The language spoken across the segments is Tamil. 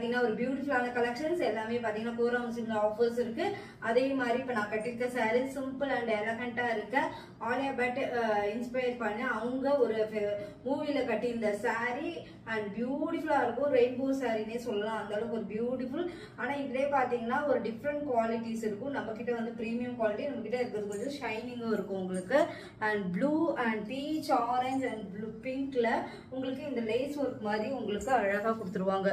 பாத்தீங்கன்னா ஒரு பியூட்டிஃபுல்லான கலெக்ஷன்ஸ் எல்லாமே பாத்தீங்கன்னா கோரா முஸ்லிம்ல ஆஃபர்ஸ் இருக்கு அதே மாதிரி இப்ப நான் கட்டிருக்க சாரீ சிம்பிள் அண்ட் எலகண்டா இருக்க ஆலியா பட் இன்ஸ்பயர் பண்ணி அவங்க ஒரு மூவில கட்டியிருந்த saree அண்ட் பியூட்டிஃபுல்லா இருக்கும் ரெயின்போ சாரினே சொல்லலாம் அந்த அளவுக்கு ஒரு பியூட்டிஃபுல் ஆனா இதுலயே பாத்தீங்கன்னா ஒரு டிஃப்ரெண்ட் குவாலிட்டிஸ் இருக்கும் நம்ம கிட்ட வந்து பிரீமியம் குவாலிட்டி நம்ம கிட்ட இருக்கிறது கொஞ்சம் ஷைனிங்கும் இருக்கும் உங்களுக்கு and blue and peach orange and blue பிங்க்ல உங்களுக்கு இந்த லேஸ் ஒர்க் மாதிரி உங்களுக்கு அழகா கொடுத்துருவாங்க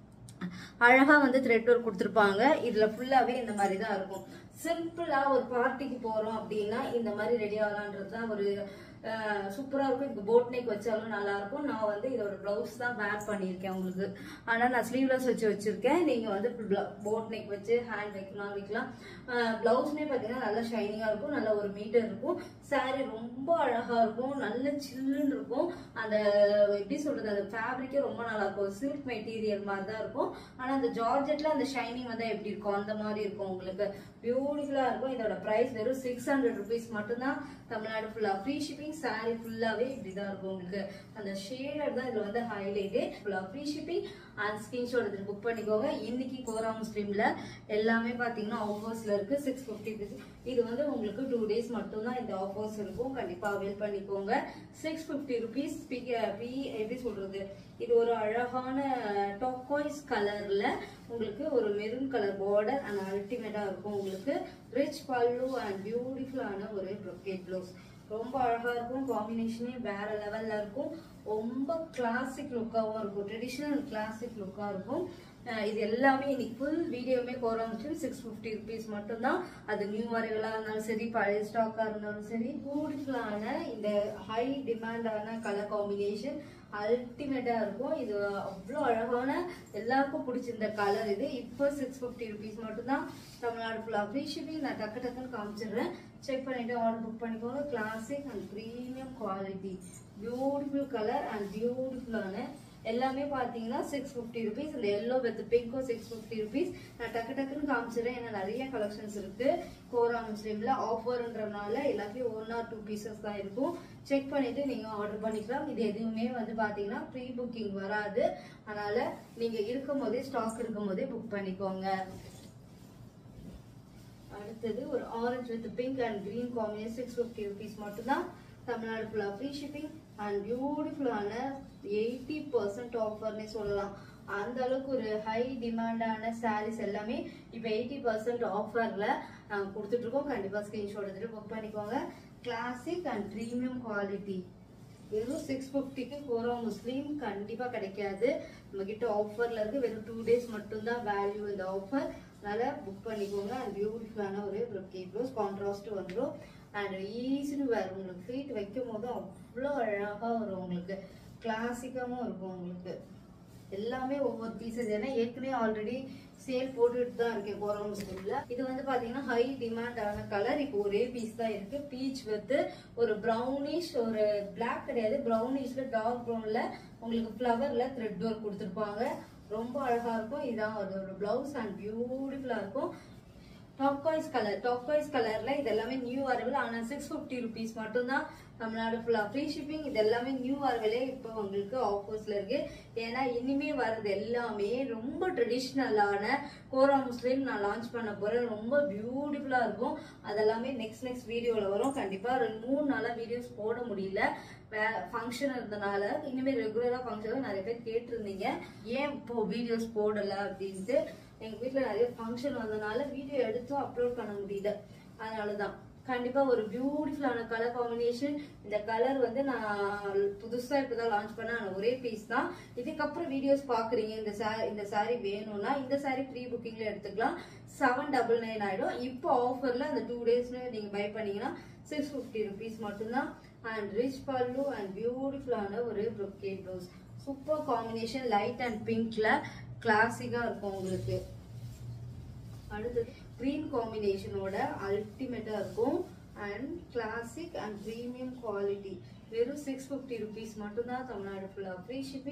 அழகா வந்து த்ரெட் ஒர்க் கொடுத்துருப்பாங்க இதுல ஃபுல்லாவே இந்த மாதிரி தான் இருக்கும் சிம்பிளா ஒரு பார்ட்டிக்கு போறோம் அப்படின்னா இந்த மாதிரி ரெடி ஆகலான்றது தான் ஒரு சூப்பரா இருக்கும் இதுக்கு போட் நெக் வச்சாலும் நல்லா இருக்கும் நான் வந்து இதோட பிளவுஸ் தான் வேர் பண்ணியிருக்கேன் உங்களுக்கு ஆனா நான் ஸ்லீவ்லெஸ் வச்சு வச்சிருக்கேன் நீங்க வந்து போட் நெக் வச்சு ஹேண்ட் வைக்கலாம் வைக்கலாம் பிளவுஸ்மே பாத்தீங்கன்னா நல்லா ஷைனிங்கா இருக்கும் நல்ல ஒரு மீட்டர் இருக்கும் saree ரொம்ப அழகா இருக்கும் நல்ல சில்லுன்னு இருக்கும் அந்த எப்படி சொல்றது அந்த ஃபேப்ரிக்கே ரொம்ப நல்லா இருக்கும் சில்க் மெட்டீரியல் மாதிரி தான் இருக்கும் ஆனா அந்த ஜார்ஜெட்ல அந்த ஷைனிங் வந்து எப்படி இருக்கும் அந்த மாதிரி இருக்கும் உங்களுக்கு பியூட்டிஃபுல்லா இருக்கும் இதோட பிரைஸ் வெறும் சிக்ஸ் ஹண்ட்ரட் ருபீஸ் மட்டும்தான் தமிழ்நாடு ஃபுல்லா ஃப்ரீ ஷிப்பிங் saree ஃபுல்லாவே இப்படிதான் இருக்கும் உங்களுக்கு அந்த ஷேடர் தான் இதுல வந்து ஹைலைட்டு ஃபுல்லா ஃப்ரீ ஷிப்பிங் அண்ட் ஸ்கிரீன்ஷாட் எடுத்து புக் பண்ணிக்கோங்க இன்னைக்கு கோரா முஸ்லீம்ல எல்லாமே பாத்தீங்கன்னா ஆஃபர்ஸ்ல இருக்கு சிக்ஸ் ஃபிஃப்டி இது வந்து உங்களுக்கு டூ டேஸ் மட்டும்தான் இந்த ஆஃபர்ஸ் இருக்கும் கண்டிப்பா அவைல் பண்ணிக்கோங்க சிக்ஸ் ஃபிஃப்டி ருபீஸ் எப்படி சொல்றது இது ஒரு அழகான டாக்காய்ஸ் கலர்ல உங்களுக்கு ஒரு மெரூன் கலர் பார்டர் அண்ட் அல்டிமேட்டா இருக்கும் உங்களுக்கு ரிச் பல்லு அண்ட் பியூட்டிஃபுல்லான ஒரு ப்ரொக்கேட் ப்ளவுஸ் ரொம்ப அழகா இருக்கும் காம்பினேஷனே வேற லெவல்ல இருக்கும் ரொம்ப கிளாசிக் லுக்காவும் இருக்கும் ட்ரெடிஷ்னல் கிளாசிக் லுக்கா இருக்கும் அஹ் இது எல்லாமே இன்னைக்கு ஃபுல் வீடியோமே கோரமிச்சு சிக்ஸ் ஃபிஃப்டி ருபீஸ் மட்டும்தான் அது நியூ வரைகளாக இருந்தாலும் சரி பழைய ஸ்டாக்காக இருந்தாலும் சரி பியூட்டிஃபுல்லான இந்த ஹை டிமாண்டான கலர் காம்பினேஷன் அல்டிமேட்டா இருக்கும் இது அவ்வளோ அழகான எல்லாருக்கும் பிடிச்சிருந்த கலர் இது இப்போ சிக்ஸ் ஃபிஃப்டி ருபீஸ் மட்டும்தான் தமிழ்நாடு ஃபுல்லாக ஃப்ரீ ஷிப்பிங் நான் டக்கு டக்குன்னு காமிச்சிடுறேன் செக் பண்ணிட்டு ஆர்டர் புக் பண்ணிக்கோங்க classic and premium quality beautiful colour and பியூட்டிஃபுல்லான எல்லாமே பார்த்தீங்கன்னா சிக்ஸ் ஃபிஃப்டி ருபீஸ் இந்த எல்லோ வித் பிங்க்கும் சிக்ஸ் ஃபிஃப்டி ருபீஸ் நான் டக்கு டக்குன்னு காமிச்சிடுறேன் ஏன்னா நிறைய கலெக்ஷன்ஸ் இருக்கு கோரா முஸ்லீம்ல ஆஃபர்ன்றனால எல்லாத்தையும் ஒன் ஆர் டூ பீசஸ் தான் இருக்கும் செக் பண்ணிட்டு நீங்க ஆர்டர் பண்ணிக்கலாம் இது எதுவுமே வந்து பாத்தீங்கன்னா ப்ரீ புக்கிங் வராது அதனால நீங்க இருக்கும் போதே ஸ்டாக் இருக்கும் போதே புக் பண்ணிக்கோங்க அடுத்தது ஒரு orange with pink and green combination six fifty rupees மட்டும்தான் தமிழ்நாடு ஃபுல்லாக ஃப்ரீ ஷிப்பிங் அண்ட் பியூட்டிஃபுல்லான எயிட்டி பர்சன்ட் ஆஃபர்னே சொல்லலாம் அந்த அளவுக்கு ஒரு ஹை டிமாண்டான சாரீஸ் எல்லாமே இப்போ எயிட்டி பர்சன்ட் ஆஃபரில் நாங்கள் கொடுத்துட்ருக்கோம் கண்டிப்பாக ஸ்க்ரீன்ஷாட் எடுத்துட்டு புக் பண்ணிக்கோங்க கிளாசிக் அண்ட் ப்ரீமியம் குவாலிட்டி வெறும் சிக்ஸ் ஃபிஃப்டிக்கு கோரா முஸ்லீம் கண்டிப்பாக கிடைக்காது நம்ம கிட்ட ஆஃபரில் இருக்கு வெறும் டூ டேஸ் மட்டும்தான் வேல்யூ இந்த ஆஃபர் அதனால புக் பண்ணிக்கோங்க அண்ட் பியூட்டிஃபுல்லான ஒரு ப்ரொக்கேட் ப்ளவுஸ் கான்ட்ராஸ்ட் வந்துடும் அண்ட் ஈஸி வேர் உங்களுக்கு ஃபீட் வைக்கும் போது அவ்வளோ அழகாக வரும் உங்களுக்கு கிளாசிக்காகவும் இருக்கும் உங்களுக்கு எல்லாமே ஒவ்வொரு பீசஸ் ஏன்னா ஏற்கனவே ஆல்ரெடி சேல் போட்டுட்டு தான் இருக்கேன் கோரம் முஸ்லீம்ல இது வந்து பாத்தீங்கன்னா ஹை டிமாண்டான கலர் இப்போ ஒரே பீஸ் தான் இருக்கு பீச் வித் ஒரு ப்ரௌனிஷ் ஒரு Black கிடையாது ப்ரௌனிஷ்ல டார்க் ப்ரௌன்ல உங்களுக்கு ஃப்ளவர்ல த்ரெட் ஒர்க் கொடுத்துருப்பாங்க ரொம்ப அழகா இருக்கும் இதான் அதோட பிளவுஸ் அண்ட் பியூட்டிஃபுல்லா இருக்கும் டாக்காய்ஸ் கலர் டாக்காய்ஸ் கலர்ல இது எல்லாமே நியூ அரைவல் ஆனா சிக்ஸ் ஃபிஃப்டி ருபீஸ் மட்டும்தான் தமிழ்நாடு ஃபுல்லா ஃப்ரீ ஷிப்பிங் இது எல்லாமே நியூ அரைவலே இப்போ உங்களுக்கு ஆஃபர்ஸ்ல இருக்கு ஏன்னா இனிமே வர்றது எல்லாமே ரொம்ப ட்ரெடிஷ்னலான கோரா முஸ்லீம் நான் லான்ச் பண்ண போறேன் ரொம்ப பியூட்டிஃபுல்லா இருக்கும் அதெல்லாமே நெக்ஸ்ட் நெக்ஸ்ட் வீடியோல வரும் கண்டிப்பா ரெண்டு மூணு நாளா வீடியோஸ் போட முடியல ஃபங்க்ஷன் இருந்தனால இனிமேல் ரெகுலரா ஃபங்க்ஷன் நிறைய பேர் கேட்டிருந்தீங்க ஏன் இப்போ வீடியோஸ் போடல அப்படின்ட்டு எங்க வீட்ல நிறைய ஃபங்க்ஷன் வந்தனால வீடியோ எடுத்தும் அப்லோட் பண்ண முடியல அதனாலதான் கண்டிப்பா ஒரு பியூட்டிஃபுல்லான கலர் காம்பினேஷன் இந்த கலர் வந்து நான் புதுசா இப்பதான் லான்ச் பண்ண ஆனா ஒரே பீஸ் தான் இதுக்கப்புறம் வீடியோஸ் பாக்குறீங்க இந்த சாரி இந்த saree வேணும்னா இந்த saree ப்ரீ புக்கிங்ல எடுத்துக்கலாம் செவன் டபுள் நைன் ஆயிடும் இப்போ ஆஃபர்ல அந்த டூ டேஸ்ல நீங்க பை பண்ணீங்கன்னா சிக்ஸ் ஃபிஃப்டி ருபீஸ் மட்டும்தான் அண்ட் ரிச் பல்லு அண்ட் பியூட்டிஃபுல்லான ஒரு brocade blouse super combination light and பிங்க்ல கிளாசிக்கா இருக்கும் உங்களுக்கு அடுத்தது க்ரீன் காம்பினேஷனோட அல்டிமேட்டா இருக்கும் and classic and premium quality வெறும் சிக்ஸ் ஃபிஃப்டி ருபீஸ் மட்டும்தான் தமிழ்நாடு ஃபுல்லாக free shipping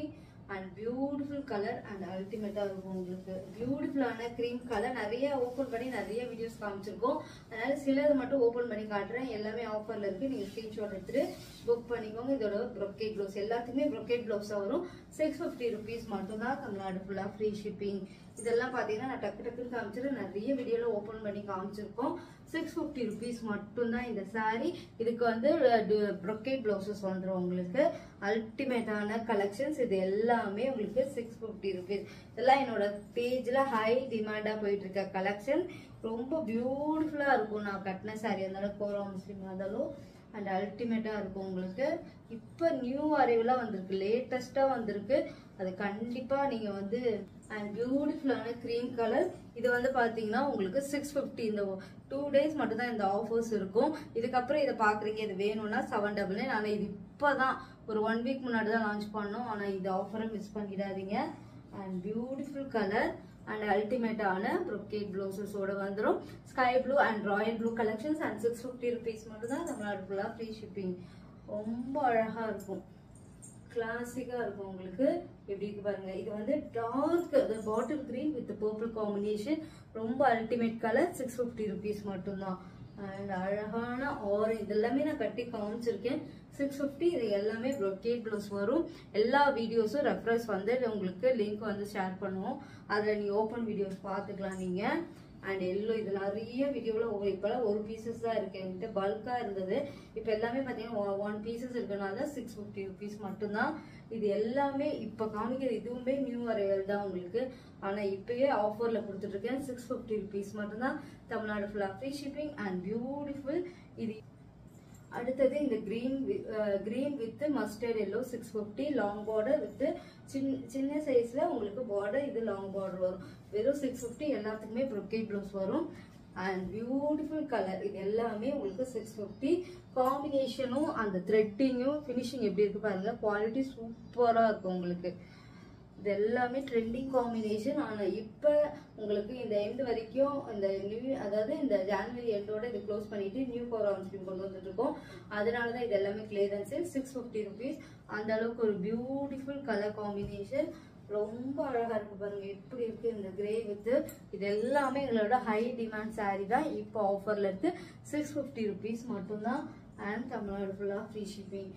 and beautiful colour and அல்டிமேட்டாக இருக்கும் உங்களுக்கு பியூட்டிஃபுல்லான க்ரீம் கலர் நிறைய ஓப்பன் பண்ணி நிறைய வீடியோஸ் காமிச்சிருக்கோம் அதனால சிலது மட்டும் ஓப்பன் பண்ணி காட்டுறேன் எல்லாமே ஆஃபரில் இருக்கு நீங்கள் ஸ்க்ரீன்ஷாட் எடுத்துட்டு புக் பண்ணிக்கோங்க இதோட ப்ரொக்கேட் ப்ளவுஸ் எல்லாத்துக்குமே ப்ரொக்கேட் ப்ளவுஸாக வரும் சிக்ஸ் ஃபிஃப்டி ருபீஸ் மட்டும்தான் தமிழ்நாடு ஃபுல்லாக ஃப்ரீ ஷிப்பிங் இதெல்லாம் பார்த்தீங்கன்னா நான் டக்கு டக்குன்னு காமிச்சிட்டு நிறைய வீடியோவில் ஓப்பன் பண்ணி காமிச்சிருக்கோம் சிக்ஸ் ஃபிஃப்டி ருபீஸ் மட்டும்தான் இந்த saree இதுக்கு வந்து ப்ரொக்கேட் ப்ளவுசஸ் வந்துடும் உங்களுக்கு அல்டிமேட்டான கலெக்ஷன்ஸ் இது எல்லாமே உங்களுக்கு சிக்ஸ் ஃபிஃப்டி ருபீஸ் இதெல்லாம் என்னோட பேஜில் ஹை டிமாண்டாக போயிட்டு இருக்க கலெக்ஷன் ரொம்ப பியூட்டிஃபுல்லாக இருக்கும் நான் கட்டின saree இருந்தாலும் கோரா முஸ்லீம் இருந்தாலும் அண்ட் அல்டிமேட்டாக இருக்கும் உங்களுக்கு இப்போ நியூ அரைவலாக வந்திருக்கு லேட்டஸ்ட்டாக வந்திருக்கு அது கண்டிப்பாக நீங்கள் வந்து அண்ட் பியூட்டிஃபுல்லான க்ரீம் கலர் இது வந்து பார்த்தீங்கன்னா உங்களுக்கு சிக்ஸ் ஃபிஃப்டி இந்த டூ டேஸ் மட்டும்தான் இந்த ஆஃபர்ஸ் இருக்கும் இதுக்கப்புறம் இதை பார்க்குறீங்க இது வேணும்னா செவன் டபுள் நைன் ஆனால் இது இப்போ தான் ஒரு ஒன் வீக் முன்னாடி தான் லான்ச் பண்ணோம் ஆனால் இந்த ஆஃபரை மிஸ் பண்ணிடாதீங்க அண்ட் பியூட்டிஃபுல் கலர் அண்ட் அல்டிமேட்டான ப்ரொக்கேட் ப்ளவுசஸோட வந்துடும் sky blue and royal blue collections and six fifty rupees மட்டும் தான் தமிழ்நாடு ஃபுல்லாக ஃப்ரீ ஷிப்பிங் ரொம்ப அழகாக இருக்கும் கிளாசிக்காக இருக்கும் உங்களுக்கு எப்படி இருக்கு பாருங்க இது வந்து dark bottle green with purple combination ரொம்ப ultimate colour six fifty rupees மட்டும்தான் அண்ட் அழகான ஆரஞ்சு இது எல்லாமே நான் கட்டி காமிச்சிருக்கேன் சிக்ஸ் ஃபிஃப்டி இது எல்லாமே ப்ரொக்கேட் ப்ளவுஸ் வரும் எல்லா வீடியோஸும் ரெஃபரன்ஸ் வந்து உங்களுக்கு லிங்க் வந்து ஷேர் பண்ணுவோம் அதில் நீங்கள் ஓப்பன் வீடியோஸ் பார்த்துக்கலாம் நீங்கள் அண்ட் எல்லோ இது நிறைய வீடியோவில் ஒவ்வொரு இப்போலாம் ஒரு பீசஸ் தான் இருக்கு என்கிட்ட பல்காக இருந்தது இப்போ எல்லாமே பார்த்தீங்கன்னா ஒன் பீசஸ் இருக்கனால சிக்ஸ் ஃபிஃப்டி ருபீஸ் மட்டும்தான் இது எல்லாமே இப்போ காமிக்கிற இதுவுமே நியூ அரைவல் தான் உங்களுக்கு ஆனால் இப்போயே ஆஃபரில் கொடுத்துட்ருக்கேன் சிக்ஸ் ஃபிஃப்டி ருபீஸ் மட்டும்தான் தமிழ்நாடு ஃபுல்லாக ஃப்ரீ ஷிப்பிங் அண்ட் பியூட்டிஃபுல் இது அடுத்தது இந்த green green with mustard yellow six fifty long border with சின்ன சின்ன சைஸில் உங்களுக்கு பார்டர் இது லாங் பார்டர் வரும் வெறும் சிக்ஸ் ஃபிஃப்டி எல்லாத்துக்குமே ப்ரொக்கேட் ப்ளவுஸ் வரும் அண்ட் பியூட்டிஃபுல் கலர் இது எல்லாமே உங்களுக்கு சிக்ஸ் ஃபிஃப்டி காம்பினேஷனும் அந்த த்ரெட்டிங்கும் ஃபினிஷிங் எப்படி இருக்கு பாருங்க குவாலிட்டி சூப்பராக இருக்கும் உங்களுக்கு இது எல்லாமே ட்ரெண்டிங் காம்பினேஷன் ஆனால் இப்போ உங்களுக்கு இந்த எண்ட் வரைக்கும் இந்த நியூ அதாவது இந்த ஜான்வரி எண்டோட இது க்ளோஸ் பண்ணிட்டு நியூ கோரான் ஸ்கீம் கொண்டு வந்துட்டு இருக்கோம் அதனால தான் இது எல்லாமே கிளியரன்ஸ் சிக்ஸ் ஃபிஃப்டி ருபீஸ் அந்த அளவுக்கு ஒரு பியூட்டிஃபுல் கலர் காம்பினேஷன் ரொம்ப அழகா இருக்கு பாருங்க எப்படி இருக்கு இந்த கிரே வித் இது எல்லாமே எங்களோட ஹை டிமாண்ட் saree தான் இப்போ ஆஃபர்ல இருக்கு சிக்ஸ் ஃபிஃப்டி ருபீஸ் மட்டும்தான் அண்ட் தமிழ்நாடு ஃபுல்லாக ஃப்ரீ ஷிப்பிங்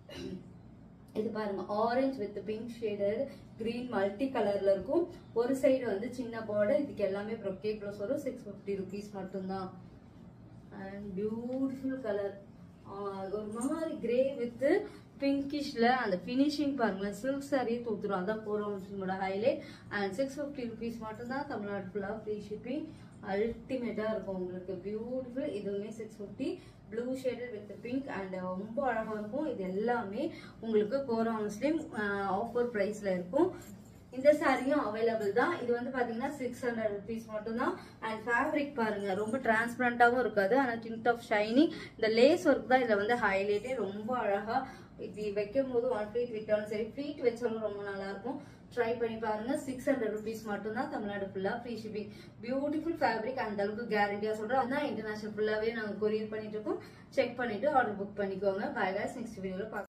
இது பாருங்க orange with pink shaded green multi கலர்ல இருக்கும் ஒரு சைடு வந்து சின்ன பார்டர் இதுக்கு எல்லாமே ப்ரொக்கேட் ப்ளஸ் வரும் சிக்ஸ் ஃபிஃப்டி ருபீஸ் மட்டும்தான் அண்ட் பியூட்டிஃபுல் கலர் ஒரு மாதிரி கிரே வித் பிங்கிஷ்ல அந்த ஃபினிஷிங் பாருங்களேன் சில்க் சாரியே தூத்துரும் அதான் போகிறோம் highlight and six fifty rupees மட்டும்தான் தமிழ்நாடு ஃபுல்லாக ஃப்ரீ ஷிப்பிங் அல்டிமேட்டாக இருக்கும் உங்களுக்கு பியூட்டிஃபுல் இதுவுமே six fifty blue shaded with pink and ரொம்ப அழகாக இருக்கும் இது எல்லாமே உங்களுக்கு கோரா முஸ்லீம் ஆஃபர் ப்ரைஸில் இருக்கும் இந்த சாரியும் அவைலபிள் தான் இது வந்து பாத்தீங்கன்னா சிக்ஸ் ஹண்ட்ரட் ருபீஸ் மட்டும்தான் அண்ட் ஃபேப்ரிக் பாருங்க ரொம்ப டிரான்ஸ்பரண்டாகவும் இருக்காது ஆனால் டிண்ட் ஆஃப் ஷைனிங் இந்த லேஸ் ஒர்க் தான் இதில் வந்து ஹைலைட்டே ரொம்ப அழகா இப்படி வைக்கும் போது ஒன் ஃபீட் விட்டாலும் சரி ஃபீட் வச்சாலும் ரொம்ப நல்லா இருக்கும் ட்ரை பண்ணி பாருங்க சிக்ஸ் ஹண்ட்ரட் ருபீஸ் மட்டும்தான் தமிழ்நாடு ஃபுல்லா ஃப்ரீ ஷிப்பிங் பியூட்டிஃபுல் ஃபேப்ரிக் அந்த அளவுக்கு கேரண்டியா சொல்றோம் அதான் இன்டர்நேஷனல் ஃபுல்லாவே நாங்கள் கொரியர் பண்ணிட்டு இருக்கோம் செக் பண்ணிட்டு ஆர்டர் புக் பண்ணிக்கோங்க பை காய்ஸ் நெக்ஸ்ட் வீடியோவில் பார்க்கலாம்